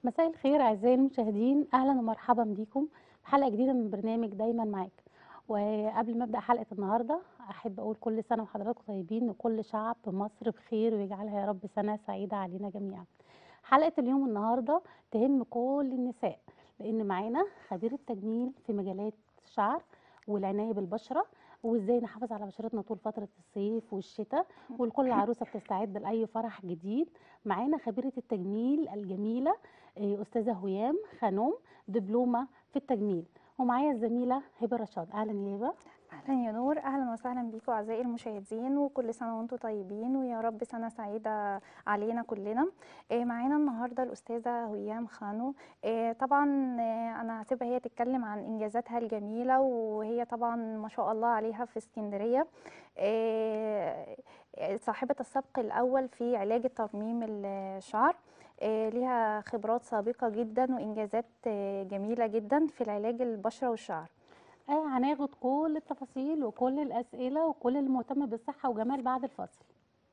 مساء الخير أعزائي المشاهدين أهلا ومرحبا بيكم في حلقة جديدة من برنامج دايما معاك وقبل ما أبدأ حلقة النهاردة أحب أقول كل سنة وحضراتكم طيبين وكل شعب مصر بخير ويجعلها يا رب سنة سعيدة علينا جميعا حلقة اليوم النهاردة تهم كل النساء لأن معانا خبير التجميل في مجالات الشعر والعناية بالبشرة وازاي نحافظ على بشرتنا طول فترة الصيف والشتاء ولكل عروسة بتستعد لأي فرح جديد معانا خبيرة التجميل الجميلة آه، أستاذة هيام خانوم دبلومة في التجميل ومعايا الزميلة هبة رشاد أهلا يا هبة اهلا يا نور اهلا وسهلا بيكم اعزائي المشاهدين وكل سنه وانتم طيبين ويا رب سنه سعيده علينا كلنا إيه معانا النهارده الاستاذه هيام خانو إيه طبعا إيه انا هسيبها هي تتكلم عن انجازاتها الجميله وهي طبعا ما شاء الله عليها في اسكندريه إيه صاحبه السبق الاول في علاج ترميم الشعر إيه ليها خبرات سابقه جدا وانجازات إيه جميله جدا في العلاج البشره والشعر آه هناخد كل التفاصيل وكل الأسئلة وكل اللي مهتم بالصحة وجمال بعد الفاصل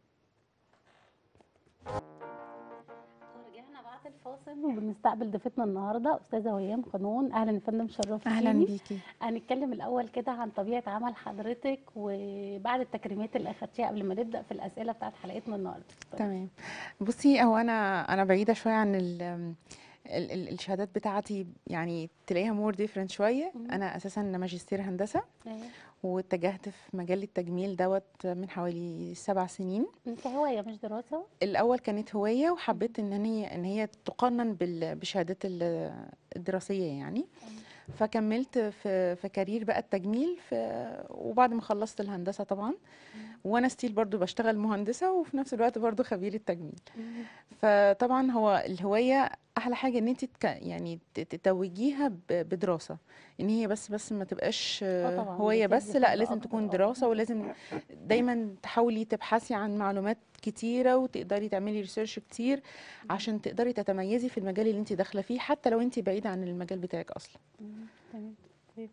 ورجعنا بعد الفاصل وبنستقبل ضيفتنا النهارده استاذه هيام قانون اهلا يا فندم شرفتيني اهلا بيكي هنتكلم الاول كده عن طبيعه عمل حضرتك وبعد التكريمات اللي اخدتيها قبل ما نبدا في الاسئله بتاعت حلقتنا النهارده تمام بصي هو انا انا بعيده شويه عن ال ال- ال- الشهادات بتاعتي يعني تلاقيها مور ديفرنت شويه مم. انا اساسا ماجستير هندسه أيوة. واتجهت في مجال التجميل دوت من حوالي سبع سنين كهوايه مش دراسه الاول كانت هوايه وحبيت ان هي ان هي تقنن بال- بالشهادات ال- الدراسيه يعني فكملت في في كارير بقى التجميل في وبعد ما خلصت الهندسه طبعا وانا ستيل برضو بشتغل مهندسه وفي نفس الوقت برضو خبيره تجميل فطبعا هو الهوايه احلى حاجه ان انت تك يعني ت- تتوجيها ب- بدراسه ان هي بس بس ما تبقاش آه طبعاً، هوايه بتدي بس لا خبرة لازم أكتر، تكون آه. دراسه ولازم دايما تحاولي تبحثي عن معلومات كتيره وتقدري تعملي ريسيرش كتير عشان تقدري تتميزي في المجال اللي انت داخله فيه حتى لو انت بعيده عن المجال بتاعك اصلا مم. تمام طيب.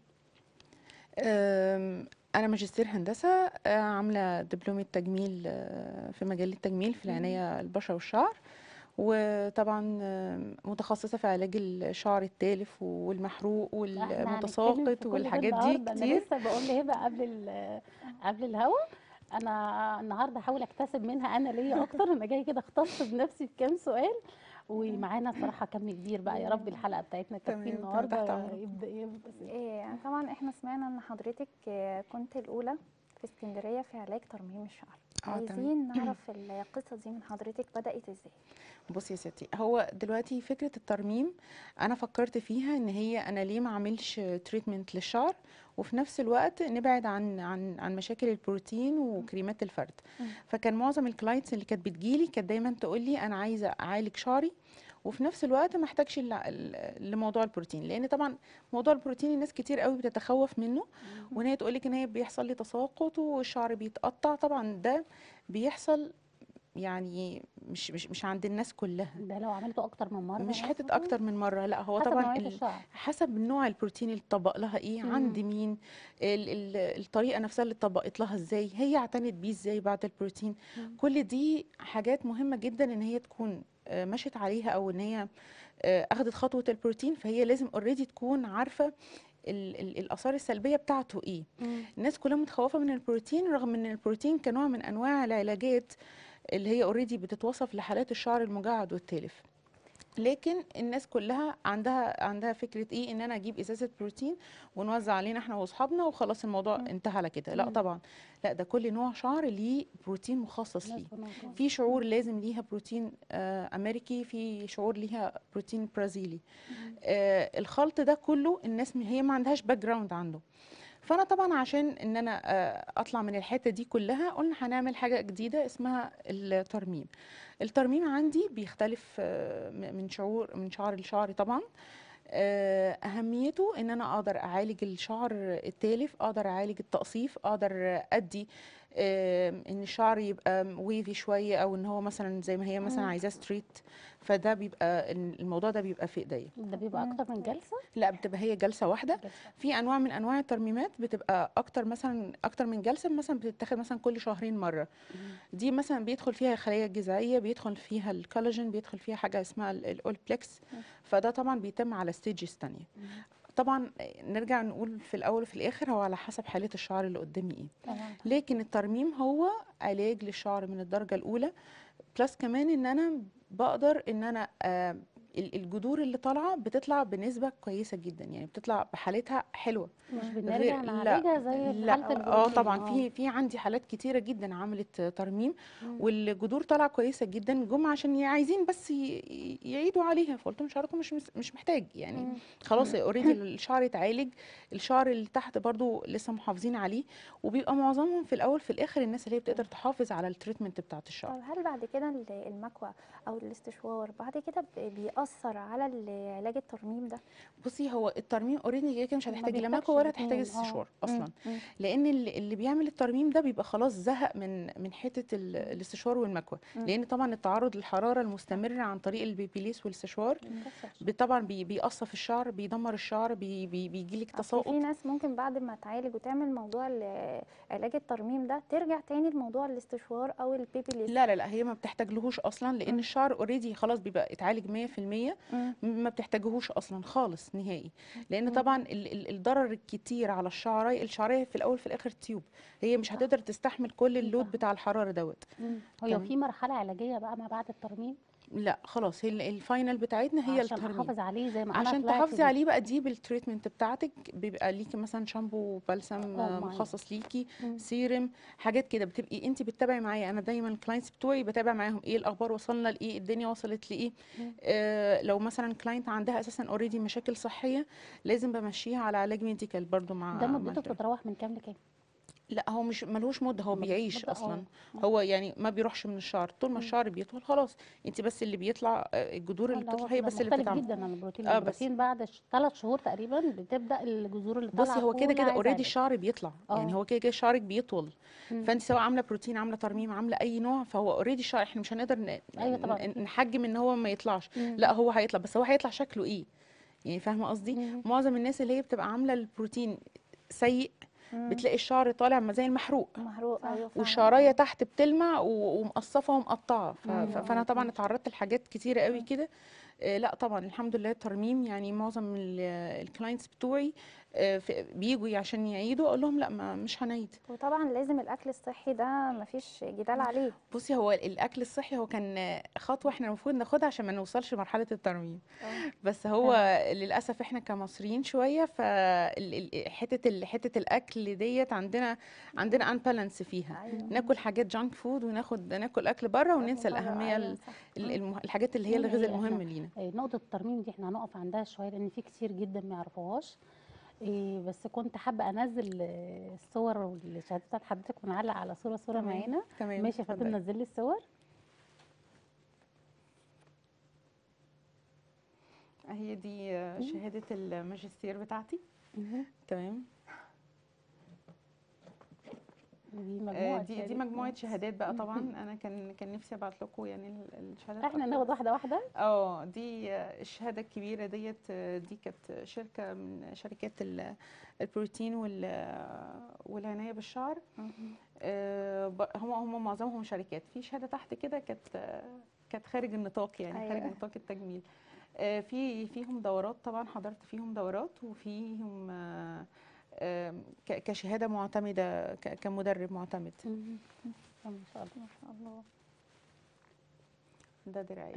أم، انا ماجستير هندسه أه، عامله دبلومه تجميل أه، في مجال التجميل في العنايه البشره والشعر وطبعا أم، متخصصه في علاج الشعر التالف والمحروق لا، إحنا هنتكلم في والمتساقط كل ده والحاجات دي النهاردة. كتير انا لسه بقول لهبه قبل ال- قبل الهوا انا النهارده هحاول اكتسب منها انا ليا اكتر انا جاي كده اختص بنفسي في كام سؤال ومعانا صراحه كم كبير بقى يا رب الحلقه بتاعتنا تمام، تكفي تمام، النهارده تحت أمرك. يبدا يبدا أسئلة. إيه طبعا احنا سمعنا ان حضرتك آه، كنت الاولى في اسكندريه في علاج ترميم الشعر آه، تمام. عايزين نعرف القصه دي من حضرتك بدات ازاي بصي يا ستي هو دلوقتي فكره الترميم انا فكرت فيها ان هي انا ليه ما اعملش تريتمنت للشعر وفي نفس الوقت نبعد عن عن عن مشاكل البروتين وكريمات الفرد مم. فكان معظم الكلاينتس اللي كانت بتجيلي كانت دايما تقول لي انا عايزه اعالج شعري وفي نفس الوقت ما احتاجش ل- ل- لموضوع البروتين لان طبعا موضوع البروتين الناس كتير قوي بتتخوف منه وان هي تقول لك ان هي بيحصل لي تساقط والشعر بيتقطع طبعا ده بيحصل يعني مش مش مش عند الناس كلها ده لو عملته اكتر من مره مش حته مثلاً، اكتر من مره لا هو حسب طبعا نوعيه ال- الشعر حسب نوع البروتين اللي اتطبق لها ايه عند مم. مين ال ال الطريقه نفسها اللي اتطبقت لها ازاي هي اعتنت بيه ازاي بعد البروتين مم. كل دي حاجات مهمه جدا ان هي تكون آه، مشت عليها او ان هي آه، اخذت خطوه البروتين فهي لازم اوريدي تكون عارفه ال ال الاثار السلبيه بتاعته ايه مم. الناس كلها متخوفه من البروتين رغم ان البروتين كنوع من انواع العلاجات اللي هي اوريدي بتتوصف لحالات الشعر المجعد والتالف لكن الناس كلها عندها عندها فكره ايه ان انا اجيب ازازه بروتين ونوزع علينا احنا واصحابنا وخلاص الموضوع مم. انتهى على كده لا مم. طبعا لا ده كل نوع شعر ليه بروتين مخصص ليه ناس بنوع- في شعور لازم ليها بروتين آه امريكي في شعور ليها بروتين برازيلي آه الخلط ده كله الناس م- هي ما عندهاش باك جراوند عنده فانا طبعا عشان ان انا آه اطلع من الحته دي كلها قلنا هنعمل حاجه جديده اسمها الترميم الترميم عندي بيختلف آه م- من شعور من شعر لشعر طبعا آه، اهميته ان انا اقدر اعالج الشعر التالف اقدر اعالج التقصيف اقدر ادي آم، ان الشعر يبقى ويفي شويه او ان هو مثلا زي ما هي مثلا مم. عايزاه ستريت فده بيبقى الموضوع ده بيبقى في ايديا ده بيبقى مم. اكتر من جلسه لا بتبقى هي جلسه واحده جلسة. في انواع من انواع الترميمات بتبقى اكتر مثلا اكتر من جلسه مثلا بتتاخد مثلا كل شهرين مره مم. دي مثلا بيدخل فيها الخلايا الجذعيه بيدخل فيها الكولاجين بيدخل فيها حاجه اسمها الاولبلكس مم. فده طبعا بيتم على ستيجز تانية مم. طبعا نرجع نقول في الاول وفي الاخر هو على حسب حاله الشعر اللي قدامي ايه طبعا لكن الترميم هو علاج للشعر من الدرجه الاولى بلس كمان ان انا بقدر ان انا آه، ال- الجذور اللي طالعه بتطلع بنسبه كويسه جدا يعني بتطلع بحالتها حلوه مش مم. بنرجع غير نعالجها زي في لا حاله اه البروتين طبعا في في عندي حالات كتيره جدا عملت ترميم مم. والجذور طالعه كويسه جدا جم عشان ي- عايزين بس ي- ي- يعيدوا عليها فقلت لهم شعركم مش مش محتاج يعني مم. خلاص اوريدي الشعر اتعالج الشعر اللي تحت برضو لسه محافظين عليه وبيبقى معظمهم في الاول في الاخر الناس اللي هي بتقدر تحافظ على التريتمنت بتاعت الشعر طب هل بعد كده ال- المكوى او الاستشوار بعد كده ب- بيأثر على ال- علاج الترميم ده بصي هو الترميم اوريدي كده كده مش ما هتحتاج لا بيحتاجش مكوى ولا الاتنين، تحتاج اه. استشوار اصلا مم. لان اللي اللي بيعمل الترميم ده بيبقى خلاص زهق من من حته ال- الاستشوار والمكوى مم. لان طبعا التعرض للحراره المستمره عن طريق البيبيليس والاستشوار مكسرش. بي- طبعا بي بيقصف الشعر بيدمر الشعر بي بي بيجيلك اصل تساقط في ناس ممكن بعد ما تعالج وتعمل موضوع ال- علاج الترميم ده ترجع تاني لموضوع الاستشوار او البيبي ليس لا لا لا هي ما بتحتاجلهوش اصلا لان مم. الشعر اوريدي خلاص بيبقى اتعالج 100% مم. ما بتحتاجهوش اصلا خالص نهائي لان مم. طبعا ال ال الضرر الكتير على الشعريه الشعريه في الاول في الاخر تيوب هي مش صح. هتقدر تستحمل كل اللود صح. بتاع الحراره دوت مم. هو تمام. في مرحله علاجيه بقى ما بعد الترميم لا خلاص هي ال- الفاينل بتاعتنا هي عشان الترميم احافظ عليه زي ما انا عشان طلعت تحافظي بيه. عليه بقى دي بالتريتمنت بتاعتك بيبقى ليكي مثلا شامبو بلسم اه، آه، معايا. مخصص ليكي مم. سيرم حاجات كده بتبقي انت بتتابعي معايا انا دايما الكلاينتس بتوعي بتابع معاهم ايه الاخبار وصلنا لايه الدنيا وصلت لايه مم. آه لو مثلا كلاينت عندها اساسا اوريدي مشاكل صحيه لازم بمشيها على علاج ميديكال برضو مع ده مع مدته التريتمنت. بتتراوح من كام لكام لا هو مش ملوش مده هو مد- بيعيش مدة، اصلا اه. هو يعني ما بيروحش من الشعر طول ما مم. الشعر بيطول خلاص انت بس اللي بيطلع آه، الجذور اللي ولا هو بتطلع هي كده بس اللي مختلف بتتعمل جدا عن البروتين اه بس البروتين بعد ثلاث شهور تقريبا بتبدا الجذور اللي طالعه بصي هو كده كلها كده عايزة اوريدي علاج. الشعر بيطلع يعني اه. هو كده كده شعرك بيطول مم. فانت سواء عامله بروتين عامله ترميم عامله اي نوع فهو اوريدي الشعر احنا مش هنقدر ن- ايوه طبعا ن- اكيد نحجم ان هو ما يطلعش مم. لا هو هيطلع بس هو هيطلع شكله ايه يعني فاهمه قصدي مم. معظم الناس اللي هي بتبقى عامله البروتين سيء مم. بتلاقي الشعر طالع ما زي المحروق محروق صح. ايوه فعلا والشعرايه تحت بتلمع و- ومقصفه ومقطعه ف- مم. ف- فانا طبعا مم. اتعرضت لحاجات كتيره قوي مم. كده آه، لا طبعا الحمد لله الترميم يعني معظم الكلاينتس بتوعي آه، في- بيجوا عشان يعيدوا اقول لهم لا ما مش هنعيد وطبعا لازم الاكل الصحي ده مفيش جدال عليه بصي هو الاكل الصحي هو كان خطوه احنا المفروض ناخدها عشان ما نوصلش لمرحله الترميم اه. بس هو للاسف احنا كمصريين شويه فحته حته الاكل ديت عندنا عندنا ان بالانس فيها ايوه ناكل حاجات جانك فود وناخد ناكل اكل بره وننسى بره، الاهميه ايوه ال- صح ال- مم. المه- الحاجات اللي هي مم. الغذاء هي المهم احنا لينا آه، نقطة الترميم دي احنا هنقف عندها شوية لأن في كتير جدا ما يعرفوهاش إيه بس كنت حابة أنزل آه، الصور والشهادات بتاعت حضرتك ونعلق على صورة صورة تمام معانا تمام ماشي يا فندم اتفضلي. نزل لي الصور هي دي آه، مم. شهاده الماجستير بتاعتي مهم. تمام دي آه، مجموعة دي دي شهادات مجموعه آه. شهادات بقى طبعا انا كان كان نفسي ابعت لكم يعني ال- الشهادات احنا اكتر ناخد واحدة واحدة اه دي آه، الشهاده الكبيره ديت آه، دي كانت شركه من شركات ال- البروتين وال- والعنايه بالشعر مم. آه، ب- هم هم معظمهم شركات في شهاده تحت كده كانت آه، كانت خارج النطاق يعني خارج ايوه نطاق التجميل آه، في فيهم دورات طبعا حضرت فيهم دورات وفيهم آه، آم، ك- كشهاده معتمده ك- كمدرب معتمد مهم. ما شاء الله ما شاء الله ده دراعي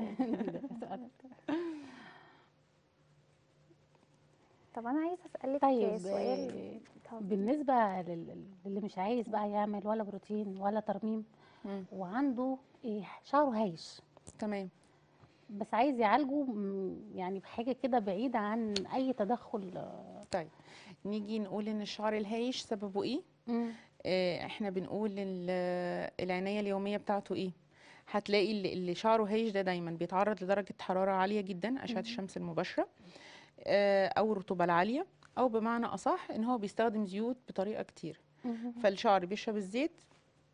طب انا عايزه اسالك طيب سؤال آه، طب بالنسبة لل- للي مش عايز بقى يعمل ولا بروتين ولا ترميم مم، وعنده إيه شعره هايش تمام بس عايز يعالجه م- يعني بحاجة كده بعيدة عن أي تدخل آه، طيب نيجي نقول ان الشعر الهايش سببه ايه مم. آه، احنا بنقول ال- العنايه اليوميه بتاعته ايه هتلاقي اللي اللي شعره هايش ده دايما بيتعرض لدرجه حراره عاليه جدا اشعه مم. الشمس المباشره آه، او الرطوبه العاليه او بمعنى اصح ان هو بيستخدم زيوت بطريقه كتير مهم. فالشعر بيشرب الزيت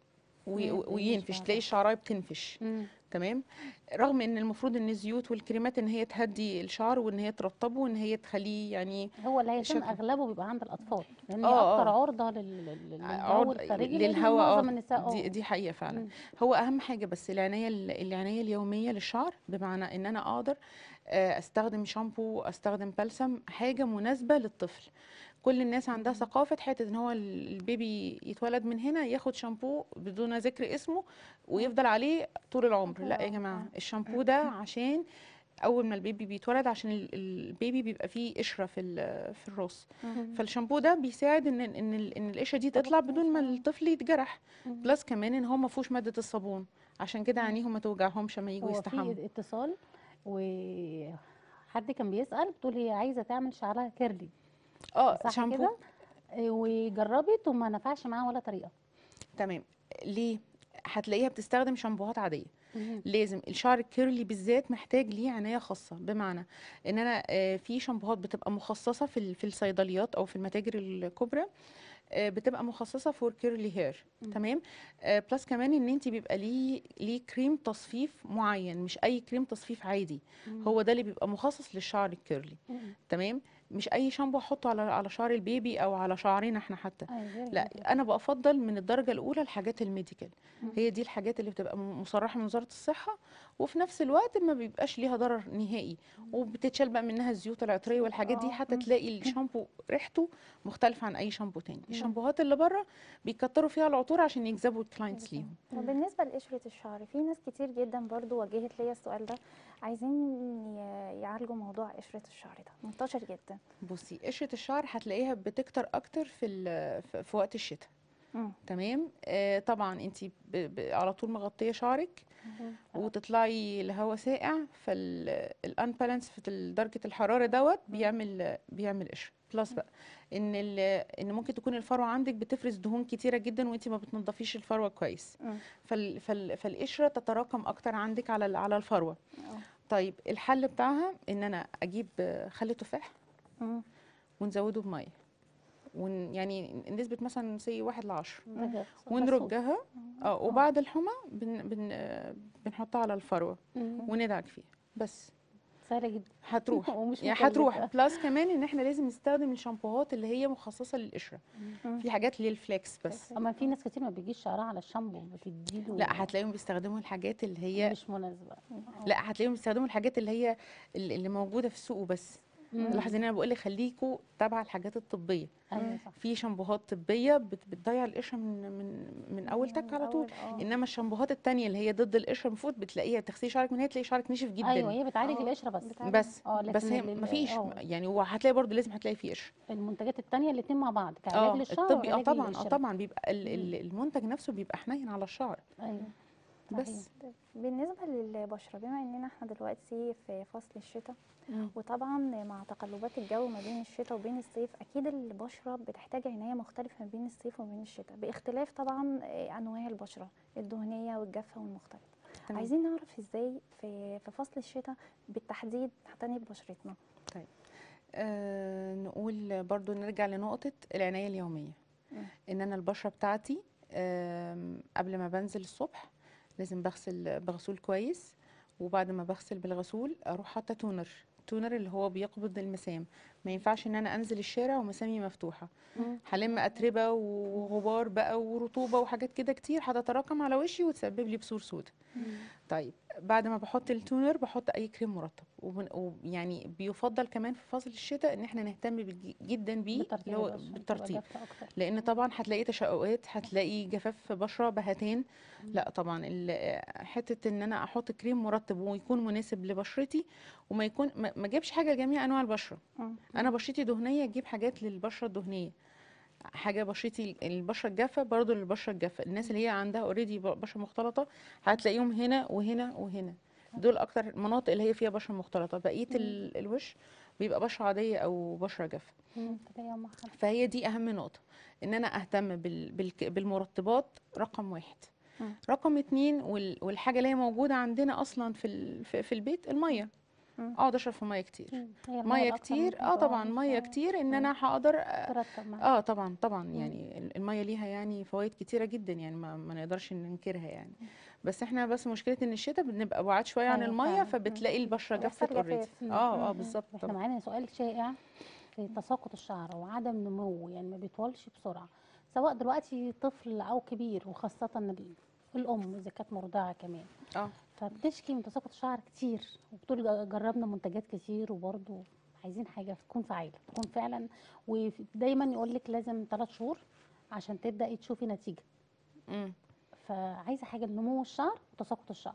وي- يبقى وينفش يشبع تلاقي ده. الشعرايه بتنفش مم. تمام رغم ان المفروض ان الزيوت والكريمات ان هي تهدي الشعر وان هي ترطبه وان هي تخليه يعني هو الهيشان شكل. اغلبه بيبقى عند الاطفال لان هي آه، اكتر آه. عرضه لل- لل- للجو عرض الخارجي لان للهواء معظم اه النساء دي اه دي حقيقه فعلا مم. هو اهم حاجه بس العنايه ال- العنايه اليوميه للشعر بمعنى ان انا اقدر آه، استخدم شامبو استخدم بلسم حاجه مناسبه للطفل كل الناس عندها مم. ثقافه حته ان هو ال- البيبي يتولد من هنا ياخد شامبو بدون ذكر اسمه ويفضل عليه طول العمر طول لا يا العمر، جماعه آه. الشامبو ده عشان اول ما البيبي بيتولد عشان ال- البيبي بيبقى فيه قشره في ال- في الراس مم. فالشامبو ده بيساعد ان ان ال- ان القشره دي تطلع بدون ما الطفل يتجرح مم. بلس كمان ان هو ما فيهوش ماده الصابون عشان كده عينيهم ما توجعهمش لما يجوا هو يستحموا في اتصال وحد كان بيسأل بتقول هي عايزة تعمل شعرها كيرلي اه صح شامبو كده إيه، وجربت وما نفعش معاها ولا طريقة تمام ليه هتلاقيها بتستخدم شامبوهات عاديه مم. لازم الشعر الكيرلي بالذات محتاج ليه عنايه خاصه بمعنى ان انا آه، في شامبوهات بتبقى مخصصه في ال- في الصيدليات او في المتاجر الكبرى آه، بتبقى مخصصه فور كيرلي هير مم. تمام آه، بلس كمان ان انت بيبقى ليه ليه كريم تصفيف معين مش اي كريم تصفيف عادي مم. هو ده اللي بيبقى مخصص للشعر الكيرلي مم. تمام مش اي شامبو احطه على على شعر البيبي او على شعرنا احنا حتى أيوة، لا جميل. انا بفضل من الدرجه الاولى الحاجات الميديكال مم. هي دي الحاجات اللي بتبقى م- مصرحه من وزاره الصحه وفي نفس الوقت ما بيبقاش ليها ضرر نهائي وبتتشال بقى منها الزيوت العطريه والحاجات دي آه. حتى مم. تلاقي الشامبو ريحته مختلفه عن اي شامبو تاني مم. الشامبوهات اللي بره بيكتروا فيها العطور عشان يجذبوا الكلاينتس ليهم وبالنسبة لقشرة الشعر في ناس كتير جدا برضو واجهت ليا السؤال ده عايزين ي- يعالجوا موضوع قشرة الشعر ده منتشر جدا بصي قشره الشعر هتلاقيها بتكتر اكتر في ال- في في وقت الشتاء مم. تمام آه طبعا انت على طول مغطيه شعرك مم. وتطلعي لهواء ساقع فالانبالانس في ال- درجه الحراره دوت بيعمل بيعمل قشر بلس بقى ان ال- ان ممكن تكون الفروه عندك بتفرز دهون كتيره جدا وانت ما بتنضفيش الفروه كويس مم. فال فال فالقشره تتراكم اكتر عندك على ال- على الفروه آه. طيب الحل بتاعها ان انا اجيب خل تفاح مم. ونزوده بميه ون يعني نسبه مثلا سي واحد لعشرة بجد. ونرجها اه وبعد الحمى بن بن آه، بنحطها على الفروه مم. وندعك فيها بس سهلة جدا هتروح ومش يعني هتروح مكلفة. بلس كمان ان احنا لازم نستخدم الشامبوهات اللي هي مخصصه للقشره مم. في حاجات للفليكس بس اما في ناس كتير ما بيجيش شعرها على الشامبو بتديله لا هتلاقيهم بيستخدموا الحاجات اللي هي مش مناسبة لا هتلاقيهم بيستخدموا الحاجات اللي هي اللي اللي موجوده في السوق وبس مم. لاحظين ان انا بقول لك خليكوا تبع الحاجات الطبيه ايوه صح في شامبوهات طبيه بت- بتضيع القشره من من من اول تك على طول الأول، آه. انما الشامبوهات التانية اللي هي ضد القشره المفروض بتلاقيها تغسلي شعرك من هي تلاقي شعرك نشف جدا ايوه هي بتعالج آه، القشرة بس بتعالج. بس اه بس لكن هي ال- مفيش آه. يعني وهتلاقي برضو لازم هتلاقي فيه قشر المنتجات التانية الاتنين مع بعض اه كعلاج للشعر الطبي اه وعلاج طبعا اه للقشرة. طبعا بيبقى ال- ال- المنتج نفسه بيبقى حنين على الشعر ايوه بس صحيح. بالنسبة للبشرة بما اننا احنا دلوقتي في فصل الشتاء مم. وطبعا مع تقلبات الجو ما بين الشتاء وبين الصيف اكيد البشرة بتحتاج عناية مختلفة ما بين الصيف وما بين الشتاء باختلاف طبعا آه، انواع البشرة الدهنية والجافة والمختلطة تمام. عايزين نعرف ازاي في في فصل الشتاء بالتحديد نعتني ببشرتنا آه نقول برضو نرجع لنقطة العناية اليومية مم. ان انا البشرة بتاعتي آم، قبل ما بنزل الصبح لازم بغسل بغسول كويس وبعد ما بغسل بالغسول اروح حاطة تونر تونر اللي هو بيقبض المسام ما ينفعش ان انا انزل الشارع ومسامي مفتوحة مم. هلم اتربة وغبار بقى ورطوبة وحاجات كده كتير هتتراكم على وشي وتسبب لي بثور سودا طيب بعد ما بحط التونر بحط اي كريم مرطب وبن- ويعني بيفضل كمان في فصل الشتاء ان احنا نهتم بالج- جدا بيه بترطيب اللي هو البشرة، بتبقى بالترطيب جافة أكتر. لان طبعا هتلاقي تشققات هتلاقي جفاف في بشره بهتان لا طبعا ال- حته ان انا احط كريم مرطب ويكون مناسب لبشرتي وما يكون ما ما اجيبش حاجه لجميع انواع البشره مم. انا بشرتي دهنيه اجيب حاجات للبشره الدهنيه حاجه بشرتي البشره الجافه برضو للبشره الجافه الناس اللي هي عندها اوريدي بشره مختلطه هتلاقيهم هنا وهنا وهنا دول اكتر المناطق اللي هي فيها بشره مختلطه بقيه ال- الوش بيبقى بشره عاديه او بشره جافه مم. تلاقيها مع حد. فهي دي اهم نقطه ان انا اهتم بال... بال... بالمرطبات رقم واحد مم. رقم اتنين وال... والحاجه اللي هي موجوده عندنا اصلا في ال... في في البيت الميه مم. اقعد اشرب في ميه كتير مم. هي المية ميه الأكتر كتير ممكن اه طبعا تقعد ميه آه، كتير ان مم. انا هقدر ترتب معاك اه طبعا طبعا يعني ال- الميه ليها يعني فوائد كتيره جدا يعني ما, ما نقدرش ننكرها يعني بس احنا بس مشكله ان الشتاء بنبقى بعاد شويه عن أيوة الميه فعلا. فبتلاقي البشره بيحصل جفت اوريدي جفاف. مم. اه اه مم. بالظبط احنا طبعا معانا سؤال شائع في تساقط الشعر وعدم نمو يعني ما بيطولش بسرعة سواء دلوقتي طفل أو كبير وخاصة ال- الأم إذا كانت مرضعة كمان اه فبتشكي من تساقط الشعر كتير وبتقول جا- جربنا منتجات كتير وبرضه عايزين حاجة تكون فعالة تكون فعلا ودايما يقول لك لازم ثلاث شهور عشان تبدأي تشوفي نتيجة امم فعايزة حاجة لنمو الشعر وتساقط الشعر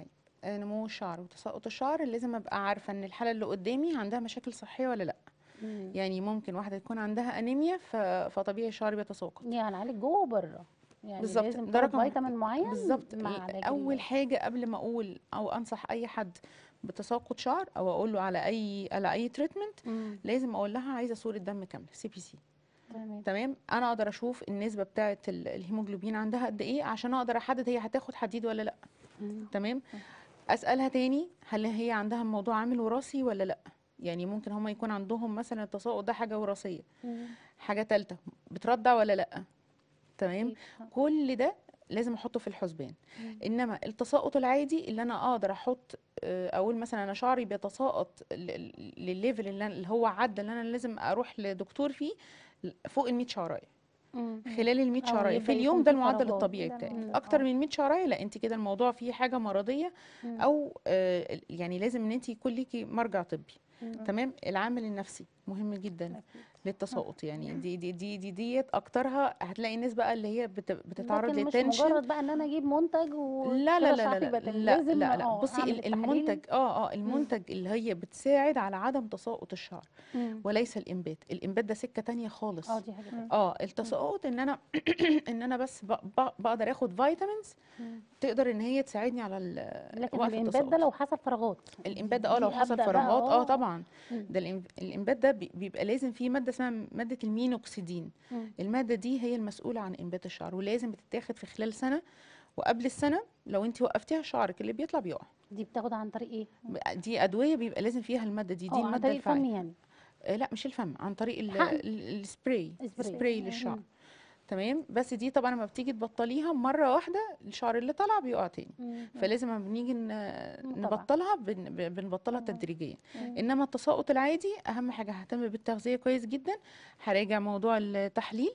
آه، نمو الشعر وتساقط الشعر لازم ابقى عارفه ان الحاله اللي قدامي عندها مشاكل صحيه ولا لا مم. يعني ممكن واحده تكون عندها انيميا ف... فطبيعي الشعر بيتساقط يعني عالج جوه وبره يعني بالظبط، لازم ده تاخد رقم فيتامين معين بالظبط مع ال- علاج اول ال- حاجه قبل ما اقول او انصح اي حد بتساقط شعر او اقول له على اي على اي تريتمنت مم. لازم اقول لها عايزه صوره دم كامله سي بي سي تمام تمام انا اقدر اشوف النسبه بتاعه ال- الهيموجلوبين عندها قد ايه عشان اقدر احدد هي هتاخد حديد ولا لا مم. تمام اسالها تاني هل هي عندها الموضوع عامل وراثي ولا لا يعني ممكن هما يكون عندهم مثلا التساقط ده حاجه وراثيه مم. حاجه ثالثه بترضع ولا لا تمام أكيد. كل ده لازم احطه في الحسبان مم. انما التساقط العادي اللي انا اقدر احط آه، اقول مثلا انا شعري بيتساقط ل- ل- للليفل اللي, أنا- اللي هو عدى اللي انا لازم اروح لدكتور فيه فوق ال 100 شعرايه مم. خلال ال 100 أو شعرايه في يبقى اليوم يكون ده في المعدل فراغات. الطبيعي ده بتاعي المعدل، اكتر آه. من 100 شعرايه لا انت كده الموضوع فيه حاجه مرضيه مم. او آه، يعني لازم ان انت يكون ليكي مرجع طبي مم. تمام العامل النفسي مهم جدا أكيد. للتساقط يعني دي دي دي دي ديت اكترها هتلاقي الناس بقى اللي هي بت- بتتعرض لكن مش للتنشن مجرد بقى ان انا اجيب منتج و لا لا كده لا شعري لا يبقى لا تمام. لا لازم لا, لا. اه بصي أعمل ال- التحاليل. المنتج اه اه المنتج اللي هي بتساعد على عدم تساقط الشعر مم. وليس الانبات الانبات ده سكة تانية خالص اه دي حاجه تانية. اه التساقط ان انا ان انا بس ب- ب- بقدر اخد فيتامينز مم. تقدر ان هي تساعدني على ال- لكن وقف الانبات التساقط ده لو حصل فراغات الانبات ده اه لو دي حصل أبدأ بقى، فراغات اه آه. طبعا مم. ده الإن- الانبات ده بي- بيبقى لازم فيه ماده اسمها ماده المينوكسيدين مم. الماده دي هي المسؤوله عن انبات الشعر ولازم بتتاخد في خلال سنه وقبل السنه لو انت وقفتيها شعرك اللي بيطلع بيقع دي بتاخد عن طريق ايه؟ دي ادويه بيبقى لازم فيها الماده دي دي اه عن الماده طريق الفعاله الفم يعني آه، لا مش الفم عن طريق ال- الحقن. ال- السبراي سبراي. سبراي للشعر مم. تمام بس دي طبعا لما بتيجي تبطليها مره واحده الشعر اللي طلع بيقع تاني مم. فلازم لما بنيجي ن- مم، طبعا. نبطلها بن- ب- بنبطلها مم. تدريجيا مم. انما التساقط العادي اهم حاجه ههتم بالتغذيه كويس جدا هراجع موضوع التحليل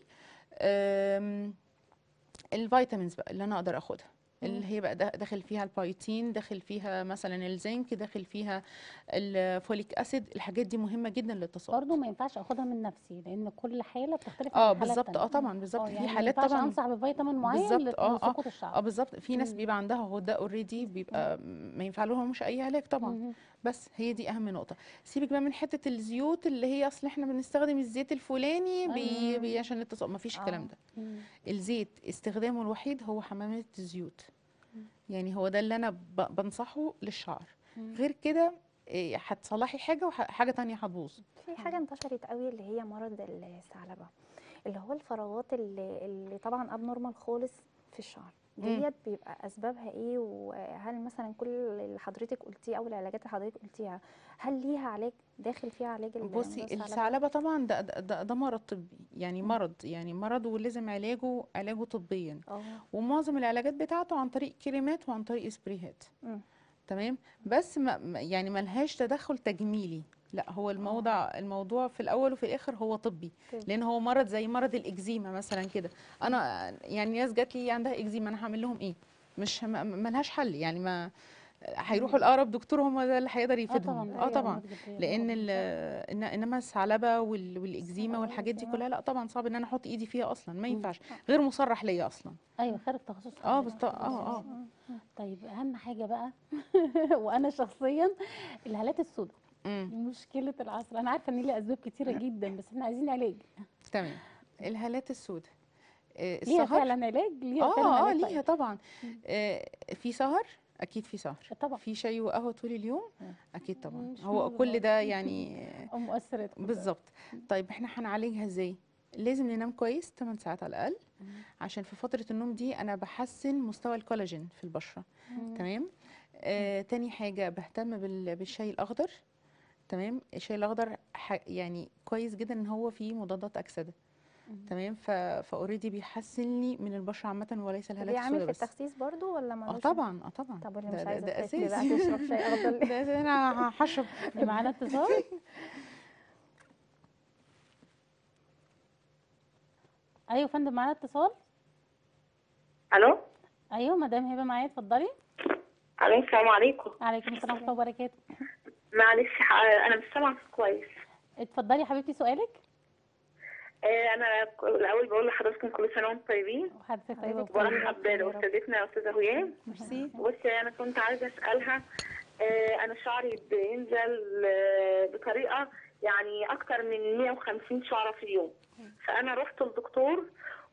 أم، الفيتامينز بقى اللي انا اقدر اخدها اللي هي بقى دا- داخل فيها البايتين داخل فيها مثلا الزنك داخل فيها الفوليك اسيد الحاجات دي مهمه جدا للتساقط برضه ما ينفعش اخدها من نفسي لان كل حاله بتختلف اه عن الحاله بالظبط التانية اه طبعا بالظبط اه في يعني ما حالات ينفعش طبعا انصح بفيتامين معين بالظبط، اه، اه. لسقوط اه الشعر بالظبط في ناس مم. بيبقى عندها هو ده اوريدي بيبقى ما ينفع لهمش اي علاج طبعا مم. بس هي دي اهم نقطه سيبك بقى من حته الزيوت اللي هي اصل احنا بنستخدم الزيت الفلاني بي أيوة. بي عشان التصاقط ما فيش الكلام آه. ده مم. الزيت استخدامه الوحيد هو حمامات الزيوت مم. يعني هو ده اللي انا ب- بنصحه للشعر مم. غير كده إيه، هتصلحي حاجه وحاجه تانية هتبوظ في حاجة انتشرت قوي اللي هي مرض الثعلبة اللي هو الفراغات اللي, اللي طبعا اب نورمال خالص في الشعر مم. ديت بيبقى اسبابها ايه وهل مثلا كل اللي حضرتك قلتيه او العلاجات اللي حضرتك قلتيها هل ليها علاج داخل فيها علاج ال- بصي مرض الثعلبة؟ الثعلبه طبعا ده, ده, ده, ده مرض طبي يعني مرض يعني مرض ولازم علاجه علاجه طبيا اه ومعظم العلاجات بتاعته عن طريق كريمات وعن طريق سبريهات مم. تمام بس ما ما- يعني ملهاش تدخل تجميلي لا هو الموضوع الموضوع في الاول وفي الاخر هو طبي طبي. لان هو مرض زي مرض الاكزيما مثلا كده انا يعني ناس جات لي عندها اكزيما انا هعمل لهم ايه مش ما- ملهاش حل يعني ما هيروحوا لاقرب دكتور هم ده اللي هيقدر اه يفيدهم طبعا اه طبعا أمراض جلدية لان طبعاً. ال- إن- انما الثعلبه وال- والاكزيما صعب أوي والحاجات دي آه. كلها لا طبعا صعب ان انا احط ايدي فيها اصلا ما مم. ينفعش غير مصرح ليا اصلا ايوه خارج تخصص اه حضرتك. بس اه اه طيب اهم حاجه بقى وانا شخصيا الهالات السوداء امم مشكله العصر انا عارفه ان ليها اسباب كتيره جدا بس احنا عايزين علاج تمام الهالات السوداء آه، ليها السهر فعلا علاج ليها اه فعلا اه علاج ليها طيب. طبعا آه في سهر اكيد في سهر طبعا في شاي وقهوه طول اليوم مم. اكيد طبعا مش هو موضوع. كل ده يعني او مؤثرات كلها. بالظبط طيب احنا هنعالجها ازاي لازم ننام كويس 8 ساعات على الاقل مم. عشان في فتره النوم دي انا بحسن مستوى الكولاجين في البشره مم. تمام آه تاني حاجة بهتم بال- بالشاي الأخضر تمام الشاي الأخضر ح- يعني كويس جدا إن هو فيه مضادات أكسدة مم. تمام ف فاوريدي بيحسن لي من البشرة عامة وليس الهالات بيعمل السوداء في بس التخسيس برضو ولا اه ملوش طبعا اه طبعا طب واللي ده مش ده, عايزه ده تخس بقى أساسي تشرب شاي اخضر ليه ده ده أنا هشرب معانا اتصال ايوه يا فندم معانا اتصال الو ايوه مدام هبه معايا اتفضلي الو السلام عليكم عليكم السلام ورحمه الله وبركاته معلش ح- انا مش سامعه كويس اتفضلي يا حبيبتي سؤالك آه، انا ك- الاول بقول لحضراتكم كل سنه وانتم طيبين وحضرتك طيبه حضرتك وبخير طيبة. وبرحب يا رب. باستاذتنا يا استاذه هيام ميرسي بصي انا كنت عايزه اسالها آه، انا شعري بينزل آه، بطريقه يعني اكتر من 150 شعره في اليوم فانا رحت للدكتور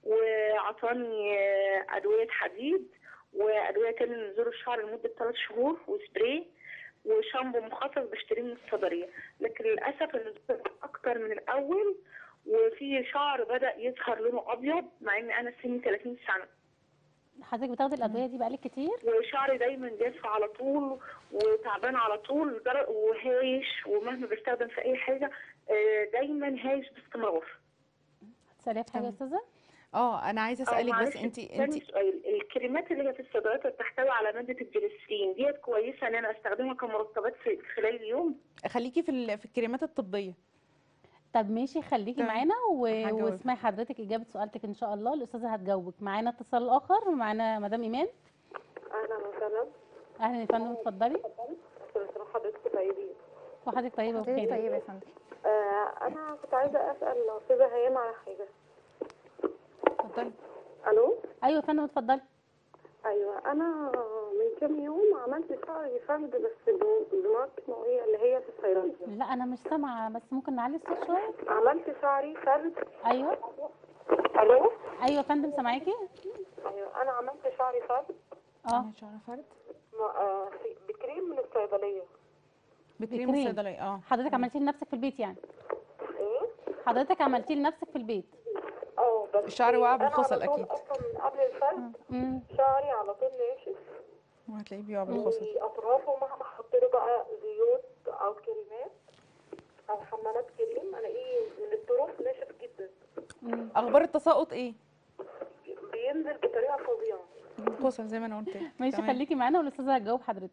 وعطاني آه، ادويه حديد وادويه تاني لنزول الشعر لمده 3 شهور وسبراي وشامبو مخصص بشتريه من الصيدليه لكن للاسف النزول اكتر من الاول وفي شعر بدا يظهر لونه ابيض مع ان انا سني 30 سنه حضرتك بتاخدي الادويه دي بقالك كتير وشعري دايما جاف على طول وتعبان على طول در- وهايش ومهما بستخدم في اي حاجه آه، دايما هايش باستمرار هتساليها في حاجه يا تمام. استاذه اه انا عايزه أو اسالك بس معلش انت تاني انت سؤال الكريمات اللي هي في الصيدليات اللي بتحتوي على ماده الجليسرين ديت كويسه ان انا استخدمها كمرطبات في خلال اليوم خليكي في ال- في الكريمات الطبيه طب ماشي خليكي تمام. معانا و... هجاوبك. واسمعي حضرتك اجابه سؤالتك ان شاء الله الاستاذه هتجاوبك معانا اتصال اخر معانا مدام ايمان اهلا وسهلا اهلا يا فندم اتفضلي كل سنه وحضرتك طيبين وحضرتك طيبه حضرتك وبخير طيبة يا فندم آه انا كنت عايزه اسال الاستاذه هيام على حاجه اتفضلي الو ايوه يا فندم اتفضلي ايوه انا من كام يوم عملت شعري فرد بس ب- بماركه نوعيه اللي هي في الصيدليه لا انا مش سامعه بس ممكن نعلي الصوت شويه عملت شعري فرد ايوه الو ايوه يا فندم سامعاكي ايوه انا عملت شعري فرد اه أنا شعر فرد م- آه، في- بكريم من الصيدليه بكريم بكريم. الصيدليه اه حضرتك عملتيه لنفسك في البيت يعني ايه حضرتك عملتيه لنفسك في البيت اه بس الشعر وقع أنا على بالخصل طول أكيد. اصلا من قبل الفرد امم شعري على طول ناشف وهتلاقيه بيقع بالخصل واطرافه مهما احط له بقى زيوت او كريمات او حمامات كريم الاقيه من الطرف ناشف جدا أمم. اخبار التساقط ايه بينزل بطريقه فظيعه بالخصل زي ما انا قلت لك. ماشي تمام. خليكي معانا والاستاذه هتجاوب حضرتك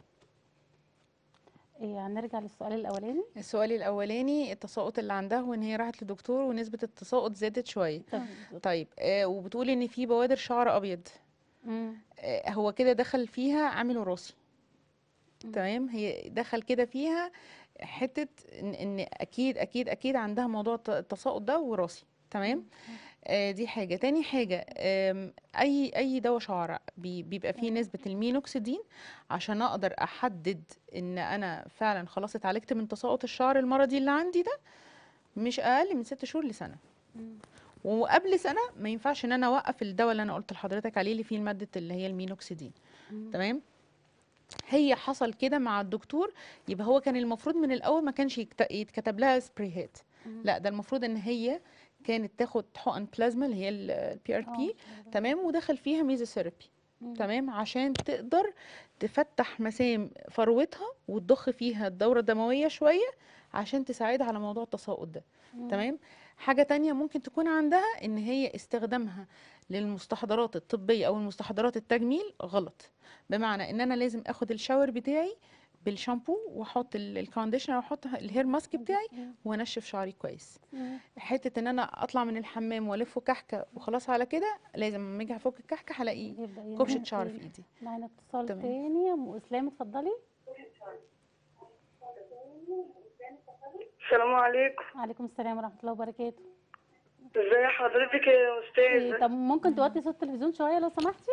إيه هنرجع للسؤال الاولاني السؤال الاولاني التساقط اللي عندها وان هي راحت لدكتور ونسبه التساقط زادت شويه طب طيب آه وبتقول ان في بوادر شعر ابيض امم آه هو كده دخل فيها عامل وراثي مم. تمام هي دخل كده فيها حته ان, إن اكيد اكيد اكيد عندها موضوع الت- التساقط ده وراثي تمام آه دي حاجه تاني حاجه آم، اي اي دواء شعر بي- بيبقى فيه نسبه المينوكسيدين عشان اقدر احدد ان انا فعلا خلاص اتعالجت من تساقط الشعر المرضي اللي عندي ده مش اقل من ست شهور لسنه مم. وقبل سنه ما ينفعش ان انا اوقف الدواء اللي انا قلت لحضرتك عليه اللي فيه الماده اللي هي المينوكسيدين مم. تمام هي حصل كده مع الدكتور يبقى هو كان المفروض من الاول ما كانش يكت- يتكتب لها سبريهات مم. لا ده المفروض ان هي كانت تاخد حقن بلازما اللي هي البي ار بي آه. تمام ودخل فيها ميزوثيرابي مم. تمام عشان تقدر تفتح مسام فروتها وتضخ فيها الدورة الدموية شوية عشان تساعدها على موضوع التساقط ده مم. تمام حاجة تانية ممكن تكون عندها ان هي استخدامها للمستحضرات الطبية او المستحضرات التجميل غلط بمعنى ان انا لازم اخد الشاور بتاعي بالشامبو واحط ال- الكونديشنر واحط الهير ماسك بتاعي مم. وانشف شعري كويس مم. حته ان انا اطلع من الحمام والفه كحكه وخلاص على كده لازم لما اجي افك الكحكه هلاقي يبدأ كبشه ينزل شعر تاني. في ايدي معانا اتصال تمام. تاني يا ام اسلام اتفضلي السلام عليكم وعليكم السلام ورحمه الله وبركاته ازي حضرتك يا إيه استاذه طب ممكن توطي صوت التلفزيون شويه لو سمحتي